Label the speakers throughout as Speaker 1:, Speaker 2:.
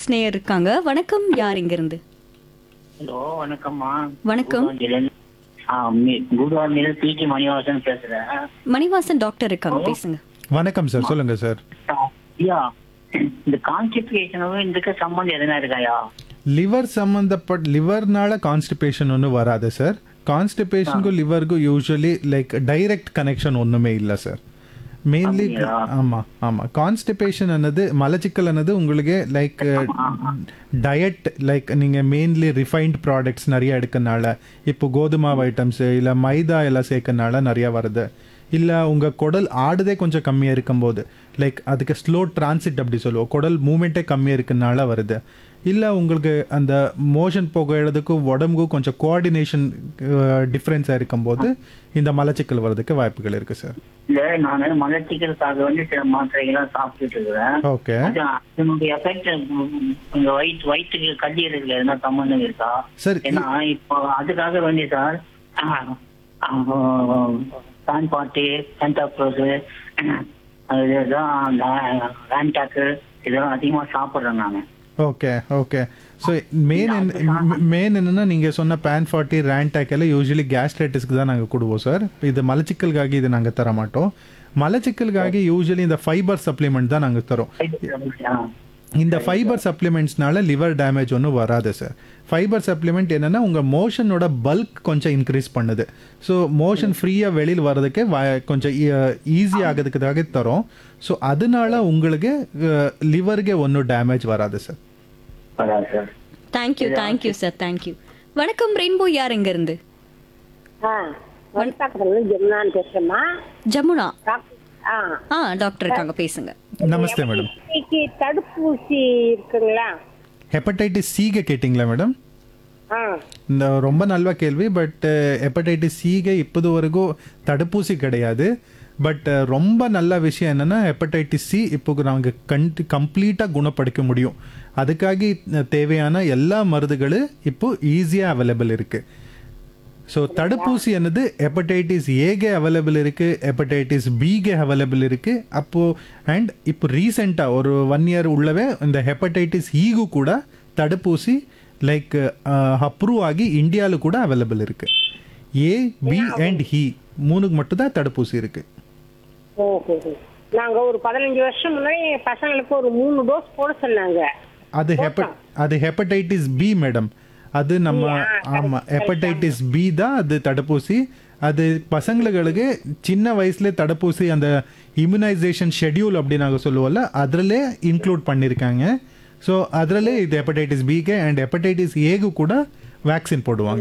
Speaker 1: Next நேயர் இருக்காங்க வணக்கம் யார் இங்க இருந்து
Speaker 2: ஹலோ வணக்கம்மா
Speaker 1: வணக்கம்.
Speaker 2: குருவாமில பிடி மணிவாசன் பேசுறேன்
Speaker 1: மணிவாசன் டாக்டர் இருக்காங்க பேசுங்க
Speaker 3: வணக்கம் சார் சொல்லுங்க சார்
Speaker 2: ஐயா இந்த கான்ஸ்டிபிகேஷனும் இதுக்கு சம்பந்தம் எதனா இருக்காயா
Speaker 3: லிவர் சம்மந்தப்பட்ட லிவர்னால கான்ஸ்டிபேஷன் ஒன்றும் வராது சார் கான்ஸ்டிபேஷனுக்கும் லிவருக்கும் யூஸ்வலி லைக் டைரக்ட் கனெக்ஷன் ஒன்றுமே இல்லை சார் மெயின்லி
Speaker 2: அப்படியா?
Speaker 3: ஆமாம் ஆமாம் கான்ஸ்டிபேஷன் ಅನ್ನது மலச்சிக்கல் ಅನ್ನது உங்களுக்கு லைக் டயட் லைக் நீங்கள் மெயின்லி ரிஃபைன்ட் ப்ராடக்ட்ஸ் நிறைய எடுக்கனால இப்போ கோதுமாவு ஐட்டம்ஸு இல்லை மைதா எல்லாம் சேர்க்கறனால நிறையா வருது இல்லை உங்கள் குடல் ஆடுதே கொஞ்சம் கம்மியாக இருக்கும்போது லைக் அதுக்கு ஸ்லோ டிரான்சிட் அப்படி சொல்லுவோம் குடல் மூமெண்ட்டே கம்மியாக இருக்கனால வருது இல்லை உங்களுக்கு அந்த மோஷன் போகிறதுக்கும் உடம்புக்கும் கொஞ்சம் கோஆர்டினேஷன் டிஃப்ரென்ஸாக இருக்கும்போது இந்த மலச்சிக்கல் வர்றதுக்கு வாய்ப்புகள் இருக்குது சார்
Speaker 2: இல்ல நான் மலச்சிக்கலுக்காக வந்து சில மாத்திரைகள்லாம் சாப்பிட்டுட்டு இருக்கிறேன்
Speaker 3: ஓகே
Speaker 2: அது அதனுடைய எஃபெக்ட் உங்க வயிற்று வயிற்றுக்கு கல்லீரலுக்கு எதனா சம்பந்தம் இருக்கா
Speaker 3: சார்
Speaker 2: ஏன்னா இப்போ அதுக்காக வேண்டி சார் பேன் பாட்டு சென்டாப்ரோஸ் அதுதான் வேன்டாக்கு இதெல்லாம் அதிகமா சாப்பிட்றேன் நான்
Speaker 3: okay okay so main main என்னன்னா நீங்கள் சொன்ன பேன் ஃபார்ட்டி ரேண்டாக் எல்லாம் யூஸ்வலி கேஸ்ட்ரைட்டிஸ்க்கு தான் நாங்கள் கொடுவோம் சார் இது மலச்சிக்கலுக்காக இது நாங்கள் தர மாட்டோம் மலச்சிக்கலுக்காக யூஸ்வலி இந்த ஃபைபர் சப்ளிமெண்ட் தான் நாங்கள் தரோம் இந்த ஃபைபர் சப்ளிமெண்ட்ஸ்னால லிவர் டேமேஜ் ஒன்றும் வராது சார் ஃபைபர் சப்ளிமெண்ட் என்னன்னா உங்கள் மோஷனோட பல்க் கொஞ்சம் இன்க்ரீஸ் பண்ணுது ஸோ மோஷன் ஃப்ரீயாக வெளியில் வர்றதுக்கு வ- கொஞ்சம் ஈஸி ஆகிறதுக்காக தரோம் ஸோ அதனால உங்களுக்கு லிவருக்கு ஒன்றும் டேமேஜ் வராது சார்
Speaker 2: வராது sir
Speaker 1: thank you thank you sir thank you வணக்கம் ரெயின்போ யார் இங்க இருந்து
Speaker 4: ஆ வழிபாக்கத்துல ஜெமுனான்னு பேசுறேம்மா
Speaker 1: ஜமுனா
Speaker 4: டாக்டர் ஆ
Speaker 1: ஆ டாக்டர் இருக்காங்க பேசுங்க
Speaker 3: நமஸ்தே மேடம்
Speaker 4: இன்னைக்கு தடுப்பூசி இருக்குங்களா
Speaker 3: ஹெப்படைட்டிஸ் சிಗೆ கேட்டிங்களா மேடம்
Speaker 4: ஆ
Speaker 3: இந்த ரொம்ப நல்ல கேள்வி பட் ஹெப்படைட்டிஸ் சிಗೆ இப்போதுவரைಗೂ தடுப்பூசி கிடையாது பட் ரொம்ப நல்ல விஷயம் என்னன்னா ஹெப்படைட்டிஸ் சி இப்போ நாங்கள் கண் கம்ப்ளீட்டாக குணப்படுத்த முடியும் அதுக்காக தேவையான எல்லா மருந்துகளும் இப்போ ஈஸியாக அவைலபிள் இருக்குது ஸோ தடுப்பூசி என்னது ஹெப்படைட்டிஸ் ஏಗೆ அவைலபிள் இருக்கு ஹெப்படைட்டிஸ் பிಗೆ அவைலபிள் இருக்கு அப்போ அண்ட் இப்போ ரீசெண்டாக ஒரு ஒன் இயர் உள்ளவே இந்த ஹெப்படைட்டிஸ் ஈಗೂ ಕೂಡ தடுப்பூசி லைக் அப்ரூவ் ஆகி இந்தியாவில் கூட அவைலபிள் இருக்கு ஏ பி அண்ட் ஹி மூணுக்கு மட்டும்தான் தடுப்பூசி இருக்கு
Speaker 4: ஓகே நாங்க ஒரு பதினஞ்சு வருஷம் முன்னாடி பசங்களுக்கு ஒரு மூணு டோஸ் போட சொன்னாங்க
Speaker 3: அது ஹெப்ப அது ஹெப்படைட்டிஸ் பி மேடம் அது நம்ம ஆமாம் ஹெப்படைட்டிஸ் பி தான் அது தடுப்பூசி அது பசங்களுக்கு சின்ன வயசுல தடுப்பூசி அந்த இம்யூனைசேஷன் ஷெட்யூல் அப்படி நாங்கள் சொல்லுவோம்ல அதிலே இன்க்ளூட் பண்ணியிருக்காங்க ஸோ அதிலே இது ஹெப்படைட்டிஸ் பிக்கு அண்ட் ஹெப்படைட்டிஸ் ஏக்கு கூட வேக்சின் போடுவாங்க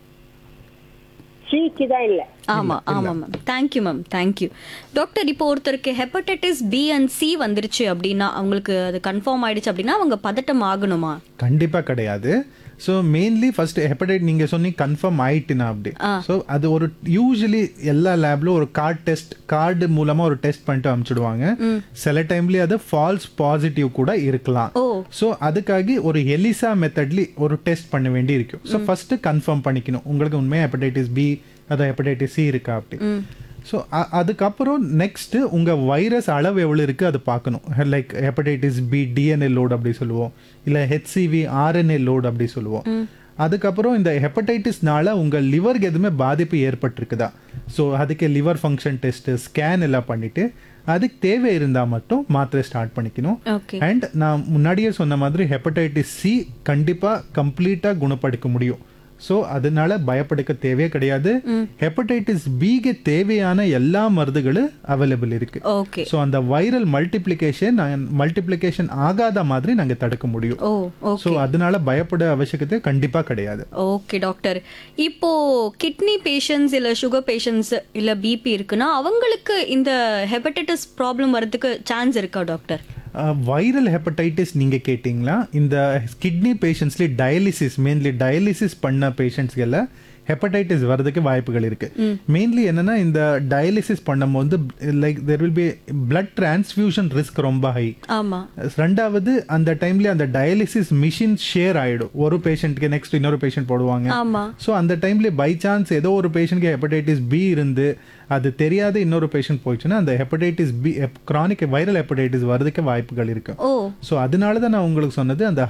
Speaker 4: சிக்கு தான் இல்ல
Speaker 1: ஆமா ஆமா ma'am thank you ma'am thank you doctor இப்போ ஒருத்தருக்கு ஹெப்படைட்டிஸ் பி அண்ட் சி வந்துருச்சு அப்படின்னா அவங்களுக்கு அது கன்ஃபார்ம் ஆயிடுச்சு அப்படின்னா அவங்க பதட்டம் ஆகணுமா
Speaker 3: கண்டிப்பாக கிடையாது ஸோ மெயின்லி ஃபர்ஸ்ட் ஹெப்படைட் நீங்கள் சொன்னீங்க கன்ஃபார்ம் ஆயிட்டுனா அப்படி ஸோ அது ஒரு யூஸ்வலி எல்லா லேப்ல ஒரு கார்டு டெஸ்ட் கார்டு மூலமா ஒரு டெஸ்ட் பண்ணிட்டு அனுப்பிச்சிடுவாங்க சில டைம்ல அது ஃபால்ஸ் பாசிட்டிவ் கூட இருக்கலாம்
Speaker 1: ஓ
Speaker 3: ஸோ அதுக்காக ஒரு எலிசா மெத்தட்லி ஒரு டெஸ்ட் பண்ண வேண்டி இருக்கும் ஸோ ஃபர்ஸ்ட் கன்ஃபார்ம் பண்ணிக்கணும் உங்களுக்கு உண்மையாக ஹெப்படைட்டிஸ் பி அதான் ஹெப்படைட்டிஸ் சி இருக்கா அப்படி ஸோ அதுக்கப்புறம் நெக்ஸ்ட் உங்க வைரஸ் அளவு எவ்வளோ இருக்கு அது பார்க்கணும் like hepatitis B DNA load அப்படி சொல்லுவோம் இல்லை ஹெச்சிவி ஆர்என்ஏ லோட் அப்படி சொல்லுவோம் அதுக்கப்புறம் இந்த ஹெப்படைட்டிஸ்னால உங்க லிவருக்கு எதுவுமே பாதிப்பு ஏற்பட்டிருக்குதா ஸோ அதுக்கு லிவர் ஃபங்க்ஷன் டெஸ்ட் ஸ்கேன் எல்லாம் பண்ணிட்டு அதுக்கு தேவை இருந்தால் மட்டும் மாத்திரை ஸ்டார்ட் பண்ணிக்கணும்
Speaker 1: ஓகே
Speaker 3: அண்ட் நான் முன்னாடியே சொன்ன மாதிரி ஹெப்படைட்டிஸ் சி கண்டிப்பாக கம்ப்ளீட்டாக குணப்படுத்த முடியும் ஸோ அதனால பயப்படுக்க தேவையே கிடையாது ஹெப்படைட்டிஸ் பிக்கு தேவையான எல்லா மருந்துகளும் அவைலபிள் இருக்கு
Speaker 1: ஓகே
Speaker 3: ஸோ அந்த வைரல் மல்டிப்ளிகேஷன் மல்டிப்ளிகேஷன் ஆகாத மாதிரி நாங்கள் தடுக்க முடியும்
Speaker 1: ஓ
Speaker 3: ஸோ
Speaker 1: ஓகே
Speaker 3: அதனால பயப்பட அவசியத்தை கண்டிப்பாக கிடையாது
Speaker 1: ஓகே டாக்டர் இப்போ கிட்னி பேஷண்ட்ஸ் இல்ல சுகர் பேஷண்ட்ஸ் இல்ல பிபி இருக்குன்னா அவங்களுக்கு இந்த ஹெப்படைட்டிஸ் ப்ராப்ளம் வரதுக்கு சான்ஸ் இருக்கா டாக்டர்
Speaker 3: வைரல் ஹெப்படைட்டிஸ் நீங்க கேட்டிங்களா இந்த கிட்னி பேஷண்ட்ஸ்ல டயாலிசிஸ் மெயின்லி டயாலிசிஸ் பண்ண பேஷண்ட்ஸ்கள ஹெப்படைட்டிஸ் வரதுக்கு வாய்ப்புகள் இருக்கு மெயின்லி என்னன்னா இந்த டயாலிசிஸ் பண்ணும்போது like there will be blood transfusion risk ரொம்ப ஹை
Speaker 1: ஆமா
Speaker 3: ரெண்டாவது அந்த டைம்ல அந்த டயாலிசிஸ் மிஷின் ஷேர் ஆயிடும் ஒரு பேஷண்ட்க்கு நெக்ஸ்ட் இன்னொரு பேஷண்ட் போடுவாங்க
Speaker 1: ஆமா
Speaker 3: ஸோ அந்த டைம்ல பை சான்ஸ் ஏதோ ஒரு பேஷண்ட்க்கு ஹெப்படைட்டிஸ் பி இருந்து அது தெரியாத இன்னொரு பேஷண்ட் போயிடுச்சுன்னா அந்த hepatitis B chronic viral hepatitis வரதுக்கு வாய்ப்புகள் இருக்கு
Speaker 1: ஓ
Speaker 3: ஸோ அதனால தான் நான் உங்களுக்கு சொன்னது அந்த